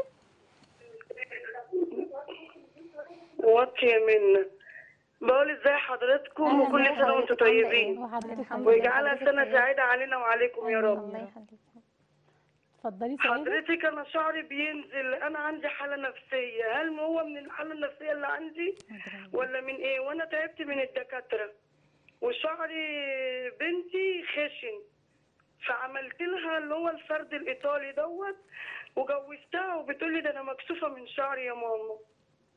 وطي يا منى بقول ازي حضراتكم أهلاً وكل بيك سنه وانتم حضرتك عاملة إيه؟ طيبين وحضرتك الحمد طيبة. لله. ويجعلها حضرتك سنه طيبة. سعيده علينا وعليكم يا رب الله يخليك اتفضلي سؤالك حضرتك انا شعري بينزل انا عندي حاله نفسيه هل هو من الحاله النفسيه اللي عندي ولا من ايه وانا تعبت من الدكاتره وشعري بنتي خشن فعملت لها اللي هو الفرد الايطالي دوت وجوزتها وبتقول لي ده انا مكسوفه من شعري يا ماما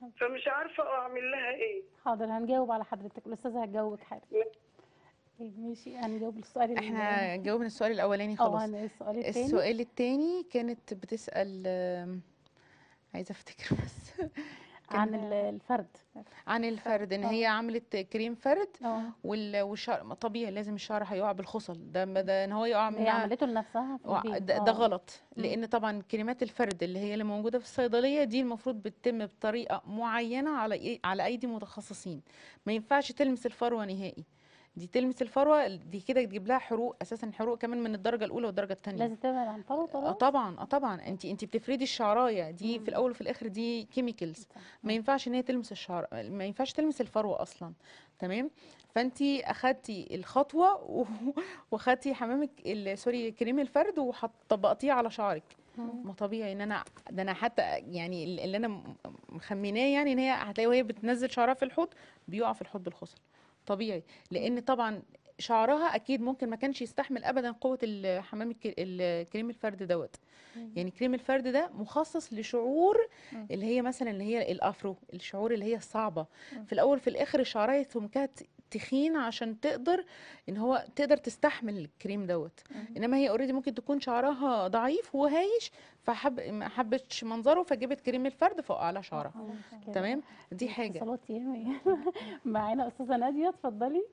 فمش عارفه اعمل لها ايه حاضر هنجاوب على حضرتك الاستاذه هتجاوبك حالا ماشي هنجاوب السؤال ال- احنا جاوبنا السؤال الاولاني اه خلاص هن- السؤال التاني السؤال التاني كانت بتسأل آم، عايزة افتكر بس عن كان ال- الفرد عن الفرد ان اه. هي عملت كريم فرد اه وال- والشعر ما طبيعي لازم الشعر هيقع بالخصل ده ده ان هو يقع هي منها عملته لنفسها في وع- البيت ده, ده اه غلط مم. لان طبعا كريمات الفرد اللي هي اللي موجوده في الصيدليه دي المفروض بتتم بطريقه معينه على إيه؟ على ايدي متخصصين ما ينفعش تلمس الفروه نهائي دي تلمس الفروه دي كده تجيب لها حروق اساسا حروق كمان من الدرجه الاولى والدرجه الثانيه لازم تبعد عن فروة اه الراس طبعا اه طبعا انت انت بتفردي الشعرايه دي مم. في الاول وفي الاخر دي كيميكالز صح. ما ينفعش ان هي تلمس الشعر ما ينفعش تلمس الفروه اصلا تمام فانت اخدتي الخطوه و- واخدتي حمامك ال- سوري كريم الفرد وطبقتيه على شعرك مم. ما طبيعي ان انا ده انا حتى يعني ال- اللي انا م- مخمناه يعني ان هي هتلاقي وهي بتنزل شعرها في الحوض بيقع في الحوض بالخصل طبيعي لان طبعا شعرها اكيد ممكن ما كانش يستحمل ابدا قوه ال- حمام الك- الكريم الفرد دوت مم. يعني كريم الفرد ده مخصص لشعور مم. اللي هي مثلا اللي هي الافرو الشعور اللي هي الصعبه مم. في الاول في الاخر الشعرايه سمكها ت- تخين عشان تقدر ان هو تقدر تستحمل الكريم دوت مم. انما هي اوريدي ممكن تكون شعرها ضعيف وهايش فحب ما حبتش منظره فجابت كريم الفرد فوقع على شعرها آه، مشكلة. تمام دي حاجه اتصالات ياما معانا استاذه ناديه اتفضلي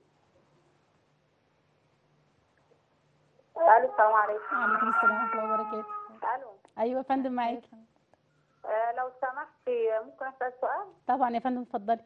الو السلام عليكم وعليكم السلام ورحمه الله وبركاته الو ايوه يا فندم معاكي آه لو سمحتي ممكن اسال سؤال طبعا يا فندم اتفضلي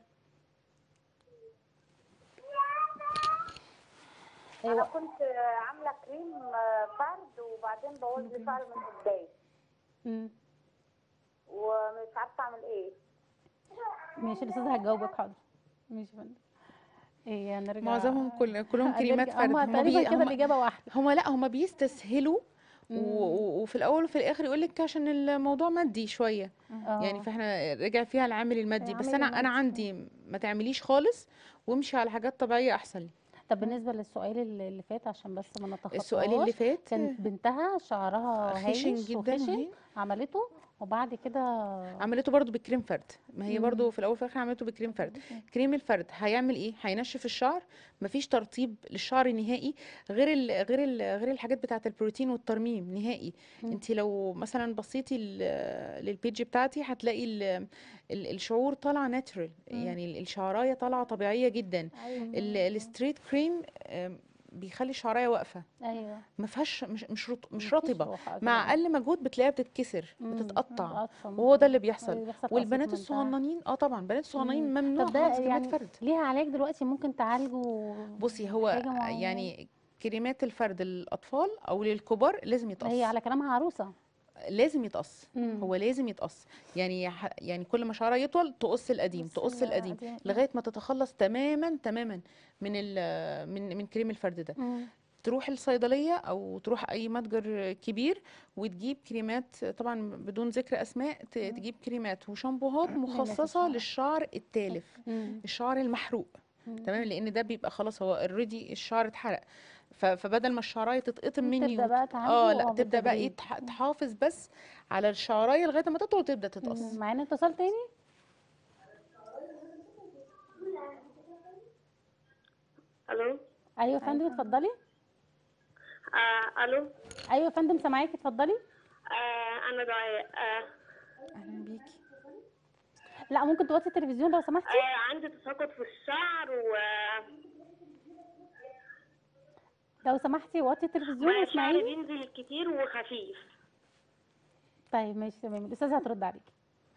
انا ايوه كنت آه، عامله كريم آه، فرد وبعدين بوظ لي شعري من قدام مم. ومش عارفه اعمل ايه ماشي الاستاذه هتجاوبك حاضر ماشي يا فندم ايه هنرجع معظمهم كل كلهم كريمات هنرجع- فرد هما هما تقريبا بي كده هما الاجابه واحده هما لا هما بيستسهلوا و- مم. و- وفي الاول وفي الاخر يقول لك عشان الموضوع مادي شويه يعني اه فاحنا رجع فيها العامل المادي بس العامل انا انا المادي. عندي ما تعمليش خالص وامشي على حاجات طبيعيه احسن لي طب بالنسبه للسؤال اللي اللي فات عشان بس ما السؤال اللي نتخطاهاش فات كانت بنتها شعرها خشن هايش جدا وخشن وهي عملته وبعد كده عملته برضو بكريم فرد ما هي مم. برضو في الاول وفي الاخر عملته بكريم فرد كريم الفرد هيعمل ايه هينشف الشعر مفيش ترطيب للشعر نهائي غير ال غير ال غير الحاجات بتاعه البروتين والترميم نهائي مم. انت لو مثلا بصيتي ل- للبيج بتاعتي هتلاقي ال- ال- الشعور طالع ناتشرال مم. يعني ال- الشعرايه طالعه طبيعيه جدا ايوه ال- الستريت كريم آم، بيخلي الشعرايه واقفه ايوه ما فيهاش مش مش رط- مش مفيش رطبه روح مع كده. اقل مجهود بتلاقيها بتتكسر مم. بتتقطع بتقطع وهو ده اللي ممكن. بيحصل أيوة، بيحصل تقسيط والبنات منتهى. الصغننين اه طبعا البنات الصغننين مم. ممنوع طب ده خالص كريمات يعني فرد ليها علاج دلوقتي ممكن تعالجه بصي هو حاجة معينة؟ يعني كريمات الفرد للاطفال او للكبار لازم يتقص هي على كلامها عروسه لازم يتقص مم. هو لازم يتقص يعني ح- يعني كل ما شعرها يطول تقص القديم تقص تقص القديم القديم. لغايه ما تتخلص تماما تماما من ال- من من كريم الفرد ده مم. تروح الصيدليه او تروح اي متجر كبير وتجيب كريمات طبعا بدون ذكر اسماء ت- تجيب كريمات وشامبوهات مخصصه الشعر. للشعر التالف مم. الشعر المحروق مم. تمام لان ده بيبقى خلاص هو اوريدي الشعر اتحرق ف- فبدل ما الشعرايه تتقطم مني تبدا وت- بقى تعالجه اه لا اه تبدا بقى ايه بالتدريج. تح- تحافظ بس على الشعرايه لغايه ما تطول وتبدا تتقص مم. معانا اتصال تاني الو ايوه يا فندم اتفضلي آه الو ايوه يا فندم سامعاكي اتفضلي آه انا دعاء آه اهلا بيكي لا ممكن توطي التلفزيون لو سمحتي آه عندي تساقط في الشعر و لو سمحتي وطي التلفزيون والشعر واسمعيني بينزل كتير وخفيف طيب ماشي تمام الاستاذه هترد عليكي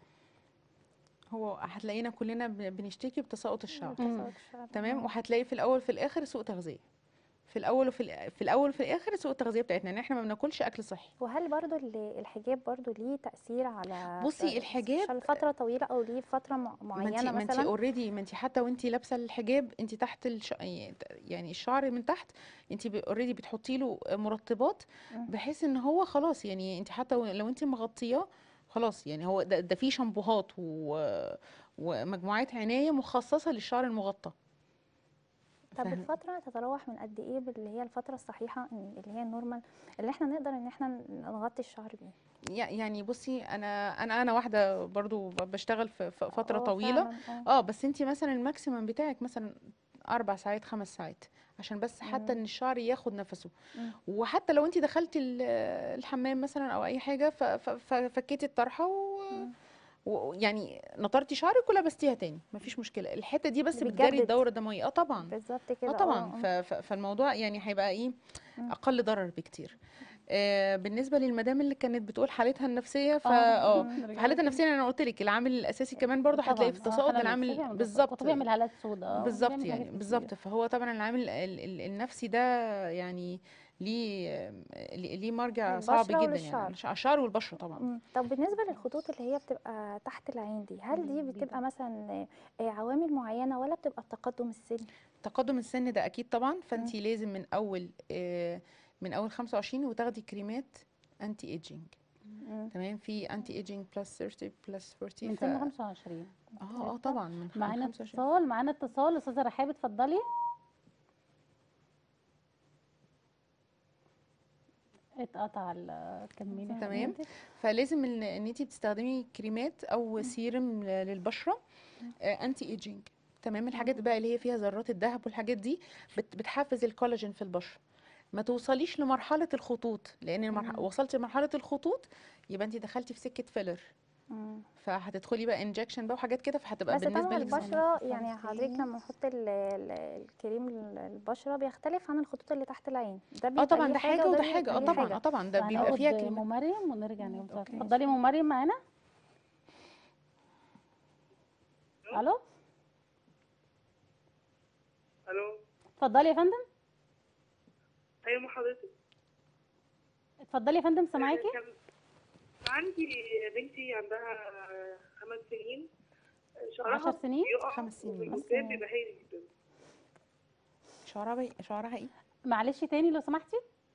هو هتلاقينا كلنا بن- بنشتكي بتساقط الشعر مم. تمام وهتلاقي في الاول في الاخر سوء تغذيه في الاول وفي الآ- في الاول وفي الاخر سوء التغذيه بتاعتنا ان احنا ما بناكلش اكل صحي وهل برضو ال- الحجاب برضو ليه تأثير على بصي الحجاب- عشان فترة طويلة أو ليه فترة مع- ما انت معينة ما انت مثلا اوريدي ما انت حتى وانت لابسه الحجاب انت تحت الش... يعني الشعر من تحت انت اوريدي بتحطي له مرطبات مم. بحيث ان هو خلاص يعني انت حتى لو انت مغطياه خلاص يعني هو ده, ده فيه شامبوهات و... ومجموعات عنايه مخصصه للشعر المغطى طب فاهم. الفترة تتراوح من قد ايه اللي هي الفترة الصحيحة إن- اللي هي النورمال اللي احنا نقدر ان احنا نغطي الشعر بيه يع- يعني بصي انا انا انا واحده برضو ب- بشتغل في في فتره اه طويله فعلا اه اه بس انتي مثلا الماكسيمم بتاعك مثلا اربع ساعات خمس ساعات عشان بس حتى مم. ان الشعر ياخد نفسه مم. وحتى لو انتي دخلتي ال- الحمام مثلا او اي حاجه ف- ف- ففكيتي الطرحه و- مم. ويعني نطرتي شعرك ولبستيها تاني مفيش مشكله الحته دي بس اللي بتجري بتجدد. الدوره الدمويه اه طبعا بالظبط اه كده طبعا ف- اه ف- فالموضوع يعني هيبقى ايه مم. اقل ضرر بكتير آه بالنسبه للمدام اللي كانت بتقول حالتها النفسيه فا اه اه مم. في حالتها النفسيه انا قلت لك العامل الاساسي كمان برضه هتلاقي في التصاعد ده العامل بالظبط بيعمل هالات سوداء بالظبط وبيعمل يعني حاجات بالظبط كتير. فهو طبعا العامل ال- ال- النفسي ده يعني ليه ليه ليه مرجع صعب للبشرة جدا وللشعر. يعني الش- الشعر والبشره طبعا مم. طب بالنسبة للخطوط اللي هي بتبقى تحت العين دي هل دي مم. بتبقى مثلا آه، عوامل معينة ولا بتبقى التقدم السن؟ تقدم السن ده اكيد طبعا فانت لازم من اول آه، من اول 25 وتاخدي كريمات انتي ايجينج مم. تمام في انتي ايجينج بلس 30 بلس 40 من ف... سن 25 اه اه طبعا من خ- معانا 25 اتصال معانا اتصال استاذه رحاب اتفضلي اتقطع ال- كملي تمام. حضرتك. فلازم ان ان انت بتستخدمي كريمات او سيرم ل- للبشره انتي ايجينج تمام الحاجات بقى اللي هي فيها ذرات الذهب والحاجات دي بت- بتحفز الكولاجين في البشره ما توصليش لمرحله الخطوط لان المرح... مم. وصلتي لمرحله الخطوط يبقى انت دخلتي في سكه فيلر مم. فهتدخلي بقى انجكشن بقى وحاجات كده فهتبقى بس بالنسبه طبعا لك صعبة. البشرة يعني خمسين. حضرتك لما نحط ال- ال- الكريم ال- البشرة بيختلف عن الخطوط اللي تحت العين ده اه بيبقى طبعا ليه ده حاجه وده وده بيبقى حاجه اه ليه طبعا حاجة. اه طبعا ده بيبقى هناخد فيها كلمه ام مريم ونرجع نقول أوكي. اتفضلي ام مريم معانا الو الو اتفضلي يا فندم ايوه مع حضرتك اتفضلي يا فندم سامعاكي كان عندي بنتي عندها خمس سنين شعرها عشر سنين؟ بيقع خمس سنين. ومن خمس قدام سنين. بيبقى هايل جدا شعرها بي... شعرها ايه معلش تاني لو سمحتي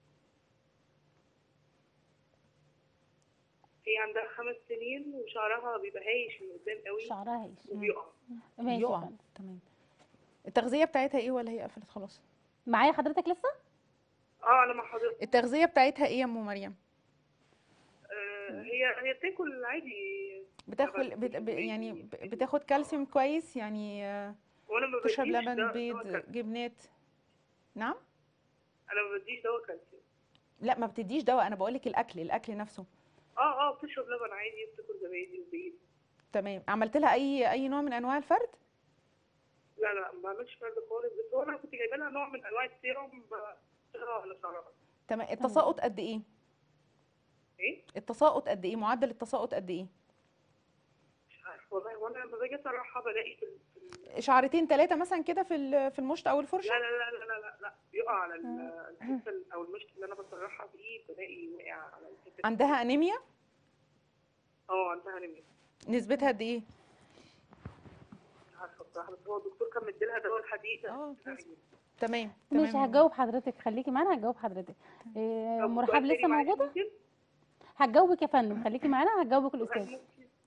هي عندها خمس سنين وشعرها بيبقى هايش من قدام قوي شعرها ايش وبيقع ماشي يا يقع فندم تمام التغذيه بتاعتها ايه ولا هي قفلت خلاص معايا حضرتك لسه اه انا مع حضرتك التغذيه بتاعتها ايه يا ام مريم آه هي هي بتاكل عادي بتاخد طبعاً بت... ب... بتدي- يعني ب- بتاخد كالسيوم كويس يعني آه، وانا ما تشرب بديش لبن دواء- بيض دواء كالسيوم. جبنات نعم انا ما بديش دواء كالسيوم لا ما بتديش دواء انا بقولك الاكل الاكل نفسه اه اه بتشرب لبن عادي بتاكل زبادي وبيض تمام عملت لها اي اي نوع من انواع الفرد لا لا ما بعملش فرد خالص بس هو انا كنت جايبه لها نوع من انواع السيرم بشتغل على شعرها تمام التساقط قد ايه ايه التساقط قد ايه معدل التساقط قد ايه مش عارفه والله وانا لما باجي اسرحها بلاقي في ال- في ال- شعرتين ثلاثه مثلا كده في ال- في المشط او الفرشه لا لا لا لا لا لا, لا. بيقع على ال- الحته ال- او المشط اللي انا بسرحها فيه بلاقي واقع على الحته دي. عندها انيميا اه عندها انيميا نسبتها قد ايه مش عارفه بصراحه بس هو الدكتور كان مديلها دواء الحديد اه تمام ماشي تمام هجاوب حضرتك خليكي معانا هجاوب حضرتك إيه، طب ام سؤال رحاب تاني لسه معلش موجوده ممكن؟ هتجاوبك يا فندم خليكي معانا هتجاوبك سؤال الاستاذ ممكن؟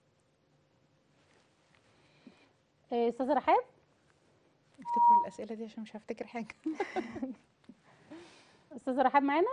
إيه، استاذه رحاب افتكروا الاسئله دي عشان مش هفتكر حاجه استاذه رحاب معانا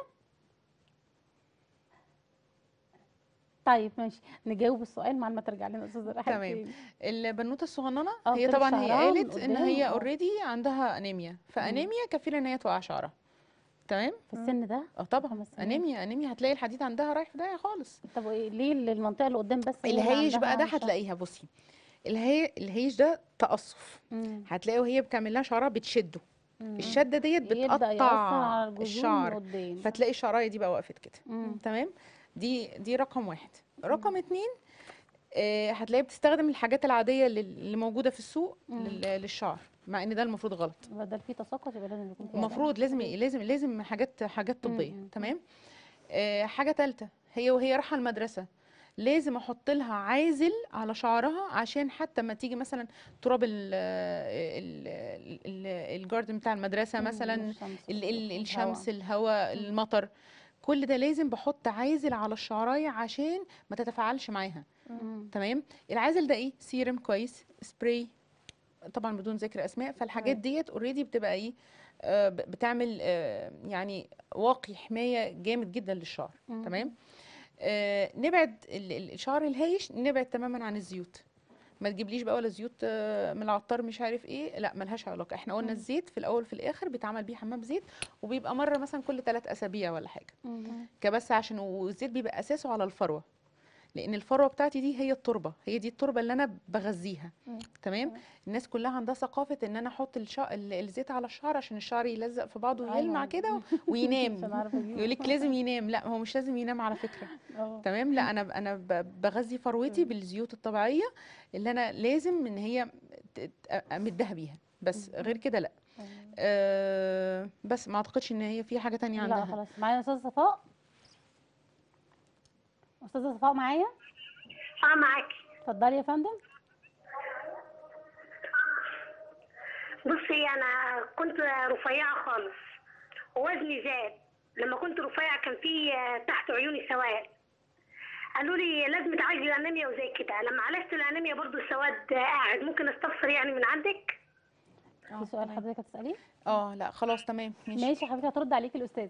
طيب ماشي نجاوب السؤال مع ما ترجع لنا استاذه رحاب تمام. تاني. البنوته الصغننه اه، هي طلع طبعا هي شعرها من قالت ان قدام، هي اه. اوريدي عندها انيميا فانيميا كفيله ان هي توقع شعرها تمام في السن ده اه طبعا خمس سنين. انيميا انيميا هتلاقي الحديد عندها رايح في داهيه خالص طب وايه ليه المنطقه اللي قدام بس هي اللي الهيج بقى ده عندها هتلاقيها بصي الهي... الهيج ده تقصف مم. هتلاقي وهي بتعمل لها شعرها بتشده مم. الشده ديت يبدأ يأثر بتقطع على الجذور من الشعر قدام فتلاقي الشعرايه دي بقى وقفت كده مم. تمام دي دي رقم واحد رقم اتنين آه هتلاقي بتستخدم الحاجات العاديه اللي اللي موجوده في السوق مم. لل- للشعر مع ان ده المفروض غلط بدل في تساقط يبقى لازم يكون في علاج. المفروض لازم لازم لازم حاجات حاجات مم، طبيه مم. تمام آه حاجه ثالثه هي وهي رايحه المدرسه لازم احط لها عازل على شعرها عشان حتى ما تيجي مثلا تراب ال ال ال الجاردن بتاع المدرسه مم، مثلا الشمس ال- ال- والهواء. الشمس الهواء المطر كل ده لازم بحط عازل على الشعرايه عشان ما تتفاعلش معاها مم. تمام العازل ده ايه سيرم كويس سبراي طبعا بدون ذكر اسماء فالحاجات ديت اوريدي بتبقى ايه آه، ب- بتعمل آه، يعني واقي حمايه جامد جدا للشعر مم. تمام آه، نبعد ال- ال- الشعر الهايش نبعد تماما عن الزيوت ما تجيبليش بقى ولا زيوت آه، من العطار مش عارف ايه لا ملهاش علاقه احنا قلنا مم. الزيت في الاول في الاخر بيتعمل بيه حمام زيت وبيبقى مره مثلا كل ثلاث اسابيع ولا حاجه مم. كبس عشان والزيت بيبقى اساسه على الفروه لان الفروه بتاعتي دي هي التربه هي دي التربه اللي انا بغذيها مم. تمام تمام. الناس كلها عندها ثقافه ان انا احط الشع... ال- الزيت على الشعر عشان الشعر يلزق في بعضه أيوة. ويلمع كده عشان وينام عارفه اجيبه يقول لك لازم ينام لا هو مش لازم ينام على فكره اه تمام لا انا انا ب- بغذي فروتي مم. بالزيوت الطبيعيه اللي انا لازم ان هي ت- ت- امدها بيها بس مم. غير كده لا أه بس ما اعتقدش ان هي في حاجه تانية لا عندها خلاص معايا استاذه صفاء استاذه صفاء معايا اه معاكي اتفضلي يا فندم بصي انا كنت رفيعه خالص ووزني زاد لما كنت رفيعه كان في آه، تحت عيوني سواد قالوا لي لازم تعالجي الانيميا وزي كده لما عالجت الانيميا برضو السواد آه، قاعد ممكن استفسر يعني من عندك في سؤال حضرتك هتساليه اه لا خلاص تمام ماشي ماشي يا حبيبتي هترد عليكي الاستاذه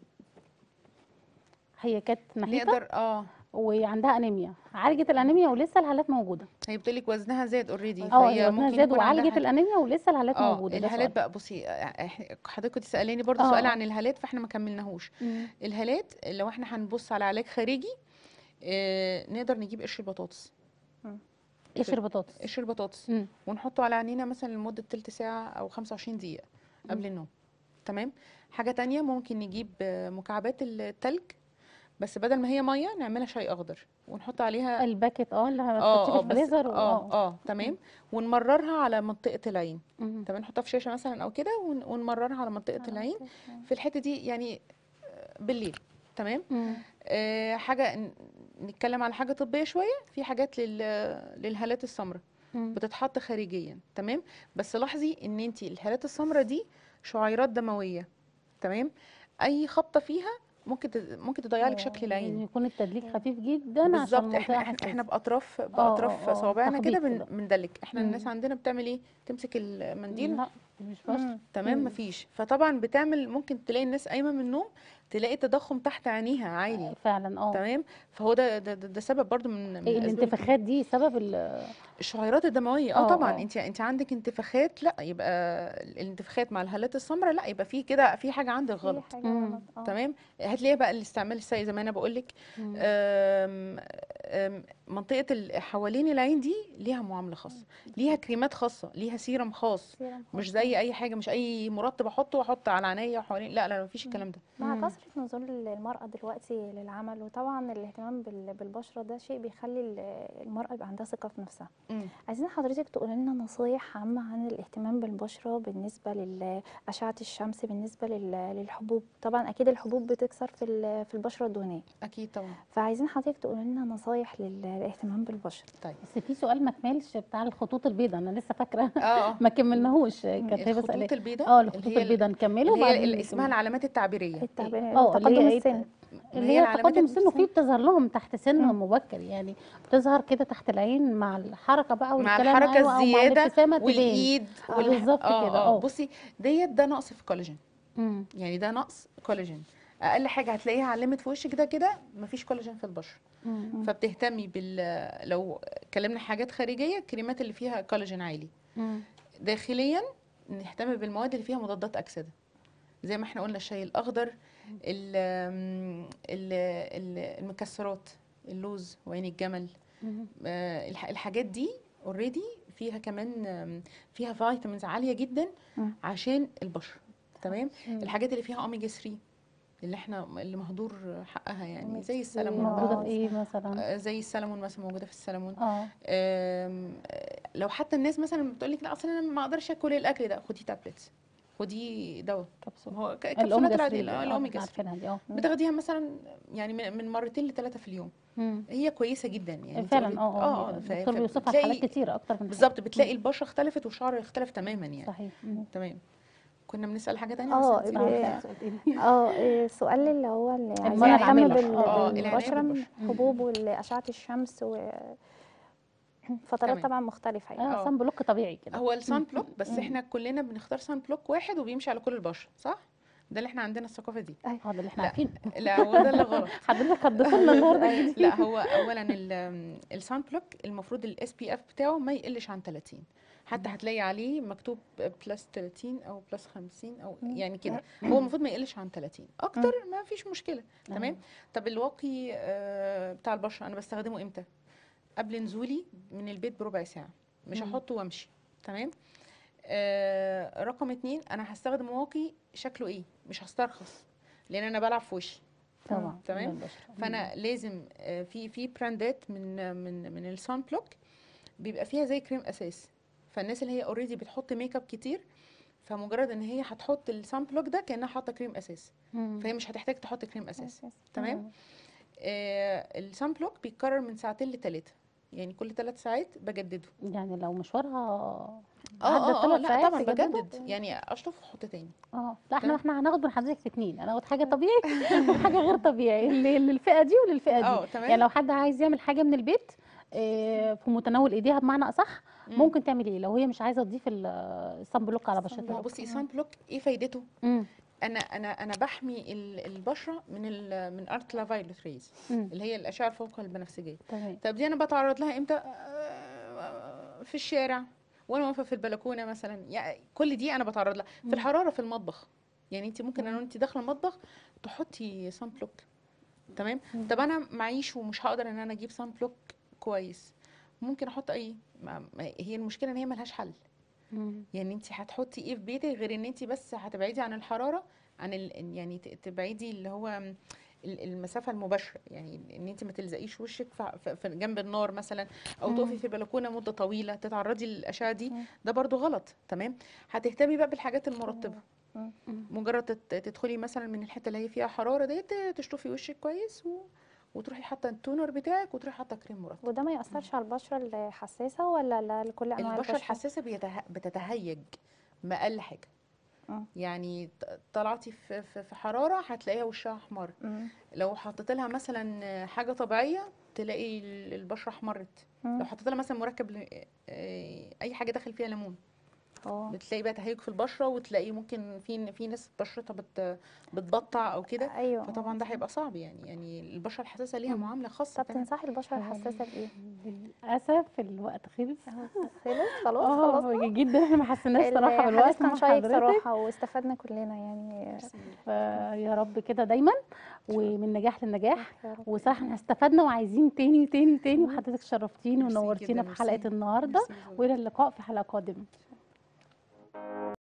هي كانت نحيفه نقدر اه وعندها انيميا عالجت الانيميا ولسه الهالات موجوده هي بتقول لك وزنها زاد اوريدي اه هي وزنها زاد وعالجت الانيميا الانيميا ولسه الهالات اه موجوده ده الهالات سؤال. بقى بصي آه، إحنا- حضرتك كنت سالاني برضو اه، سؤال اه. عن الهالات فاحنا ما كملناهوش مم. الهالات لو احنا هنبص على علاج خارجي آه نقدر نجيب قشر بطاطس قشر بطاطس قشر بطاطس مم. ونحطه على عينينا مثلا لمدة تلت ساعة أو 25 دقيقة قبل النوم تمام حاجة تانية ممكن نجيب آه، مكعبات التلج بس بدل ما هي مية نعملها شاي أخضر ونحط عليها الباكت اه اللي اه هتحطيه اه في بس الفريزر اه اه تمام ونمررها على منطقة العين مم. تمام نحطها في شاشة مثلا أو كده ون- ونمررها على منطقة آه، العين أوكي. في الحتة دي يعني آه، بالليل تمام مم. آه حاجة ن- نتكلم على حاجة طبية شوية في حاجات لل للهالات السمراء مم. بتتحط خارجيا تمام بس لاحظي ان انت الهالات السمراء دي شعيرات دمويه تمام اي خبطه فيها ممكن تد- ممكن تضيع لك اه، شكل إن العين يكون التدليك خفيف جدا عشان بالظبط احنا المنطقه احنا, احنا حساسه باطراف اه، باطراف اه، صوابعنا كده تخبيط بن- كده. بندلك احنا الناس مم. عندنا بتعمل ايه تمسك المنديل لا مش بس مم. تمام مم. مفيش فطبعا بتعمل ممكن تلاقي الناس قايمه من النوم تلاقي تضخم تحت عينيها عالي فعلا اه تمام فهو ده ده, ده, ده سبب برضو من من إيه أسباب الانتفاخات دي سبب ال الشعيرات الدمويه اه اه، طبعا اه. انت انت عندك انتفاخات لا يبقى الانتفاخات مع الهالات السمراء لا يبقى في كده في حاجه عندك في غلط حاجه مم. غلط اه تمام هتلاقي بقى الاستعمال السيء زي ما انا بقول لك مم. منطقه ال- حوالين العين دي ليها معامله خاصه ليها كريمات خاصه ليها سيرم خاص سيرم مش خاص. زي اي حاجه مش اي مرطب احطه واحط على عينيا وحوالين لا لا مفيش الكلام ده مع مم. كثرة نزول المرأة دلوقتي للعمل وطبعا الاهتمام بال- بالبشرة ده شيء بيخلي ال- المرأة يبقى عندها ثقة في نفسها مم. عايزين حضرتك تقولي لنا نصايح عامة عن الاهتمام بالبشرة بالنسبة لأشعة الشمس بالنسبة لل- للحبوب طبعا أكيد الحبوب بتكسر في ال- في البشرة الدهنية اكيد طبعا فعايزين حضرتك تقولي لنا نصايح لل- للاهتمام بالبشرة طيب بس في سؤال ما كملش بتاع الخطوط البيضاء انا لسه فاكره اه اه ما كملناهوش كانت هي الخطوط بسألة البيضاء اه اللي الخطوط هي ال- البيضاء نكمله اللي هي وبعدين اللي اسمها نكمل. العلامات التعبيريه التعبير اه اللي تقدم هي ايه السن ما اللي هي هي العلامات تقدم السن وفي السن. بتظهر لهم تحت سن مم. مبكر يعني بتظهر كده تحت العين مع الحركه بقى مع والكلام الحركه أيوة، او مع الزياده الابتسامه تبان والايد آه، والح- بالظبط آه، كده، آه. آه. بصي ديت ده نقص في الكولاجين مم. يعني ده نقص كولاجين اقل حاجه هتلاقيها علمت في وشك ده كده مفيش كولاجين في البشره مم. فبتهتمي بال لو اتكلمنا حاجات خارجيه الكريمات اللي فيها كولاجين عالي مم. داخليا نهتم بالمواد اللي فيها مضادات اكسده زي ما احنا قلنا الشاي الاخضر ال ال ال المكسرات اللوز وعين الجمل مم. آه، الح- الحاجات دي اوريدي فيها كمان آم، فيها فيتامينز عاليه جدا مم. عشان البشره تمام مم. الحاجات اللي فيها اوميجا 3 اللي احنا اللي مهدور حقها يعني زي أوميجا السلمون آه. موجوده بقى في ايه مثلا آه، زي السلمون مثلا موجوده في السلمون اه آم، آه، لو حتى الناس مثلا بتقول لك لا اصل انا ما اقدرش اكل الاكل ده خدي تابلتس خدي دواء كبسول هو ك- الاوميجا كبسولات 3 العاديه دي، اه اه الاوميجا احنا 3 عارفينها دي اه بتاخديها مثلا يعني من من مرتين لثلاثه في اليوم مم. هي كويسه جدا يعني انت فعلا قولي- اه اه ف- الدكتور بيوصفها فبتلاقي- حالات كتيره اكتر من حاجة. بالظبط بتلاقي البشره اختلفت والشعر اختلف تماما يعني صحيح مم. تمام كنا بنسال حاجه تانية اه، بس نسيت. إيه، عارفة سؤال تاني. اه إيه، السؤال اللي هو اللي المنع عايزين نهتم العاملة. بال- اه، العناية بالبشرة من بالبشرة. الحبوب واشعة الشمس و... فترات تمام. طبعا مختلفه يعني اه آه. صن بلوك طبيعي كده هو السان بلوك بس احنا كلنا بنختار سان بلوك واحد وبيمشي على كل البشره صح ده اللي احنا عندنا الثقافه دي اه ده اللي احنا لا. عارفينه لا هو ده اللي غلط حضرتك هتضيف لنا النهارده جديد لا هو اولا السان بلوك المفروض الاس بي اف بتاعه ما يقلش عن 30 حتى هتلاقي عليه مكتوب بلس 30 او بلس 50 او يعني كده هو المفروض ما يقلش عن 30 اكتر ما فيش مشكله تمام طب الواقي آه، بتاع البشره انا بستخدمه امتى قبل نزولي من البيت بربع ساعه مش مم. هحطه وامشي تمام آه رقم اتنين انا هستخدم واقي شكله ايه مش هسترخص لان انا بلعب في وشي طبعا تمام. البشرة. فانا لازم آه، في في براندات من من من السان بلوك بيبقى فيها زي كريم اساس فالناس اللي هي اوريدي بتحط ميك اب كتير فمجرد ان هي هتحط السان بلوك ده كانها حاطه كريم اساس مم. فهي مش هتحتاج تحط كريم اساس أساس. تمام آه السان بلوك بيتكرر من ساعتين لثلاثه يعني كل ثلاث ساعات بجدده يعني لو مشوارها اه عدى اه, آه ثلاث لا ساعات طبعا تجدده؟ بجدد يعني اشطف واحط تاني اه لا احنا تمام. احنا هناخد من حضرتك الاثنين انا هاخد حاجه طبيعي وحاجه غير طبيعي اللي- للفئه دي وللفئه دي اه تمام يعني لو حد عايز يعمل حاجه من البيت آه، في متناول ايديها بمعنى اصح مم. ممكن تعمل ايه لو هي مش عايزه تضيف ال- الصن بلوك على الصن ما هو بشرتها بصي السان بلوك ايه فايدته مم. انا انا انا بحمي ال- البشره من ال من ارت لافايلوت ريز مم. اللي هي الاشعه الفوق البنفسجيه تمام طب دي انا بتعرض لها امتى آه، في الشارع وانا واقفه في البلكونه مثلا يعني كل دي انا بتعرض لها في الحراره في المطبخ يعني انت ممكن انا وانت داخله المطبخ تحطي سان بلوك تمام طب انا معيش ومش هقدر ان انا اجيب سان بلوك كويس ممكن احط اي ما ما- هي المشكله ان هي ملهاش حل مم. يعني انت هتحطي ايه في بيتك غير ان انت بس هتبعدي عن الحراره عن ال... يعني ت- تبعدي اللي هو ال- المسافه المباشره يعني ان انت ما تلزقيش وشك في- في في جنب النار مثلا او تقفي في بلكونه مده طويله تتعرضي للاشعه دي مم. ده برضو غلط تمام هتهتمي بقى بالحاجات المرطبه مم. مجرد تت- تدخلي مثلا من الحته اللي هي فيها حراره ديت تشطفي وشك كويس و... وتروحي حاطه التونر بتاعك وتروحي حاطه كريم مرطب وده ما يأثرش على البشرة الحساسة ولا لا لكل أنواع البشره البشرة؟ الحساسه بيته... بتتهيج ما اقل حاجه مم. يعني ط- طلعتي في في في حراره هتلاقيها وشها احمر مم. لو حطيت لها مثلا حاجه طبيعيه تلاقي ال- البشره احمرت مم. لو حطيت لها مثلا مركب ل- آه، اي حاجه داخل فيها ليمون اه بتلاقي بقى تهيج في البشره وتلاقي ممكن في في ناس بشرتها بت بتبطع او كده ايوه فطبعا ده هيبقى صعب يعني يعني البشره الحساسه ليها معامله خاصه طب تمام. تنصحي البشرة الحساسة بإيه؟ للاسف الوقت خلص خلص خلاص اه خلاص جدا احنا ما حسيناش صراحه بالوقت حديثنا مع شيق حضرتك صراحة واستفدنا كلنا يعني فيا رب كده دايما ومن نجاح لنجاح يا رب. وصراحه احنا استفدنا وعايزين تاني تاني تاني وحضرتك شرفتيني ميرسي ونورتينا جداً، في حلقه ميرسي. النهارده ميرسي يا زوزو. والى اللقاء في حلقه قادمه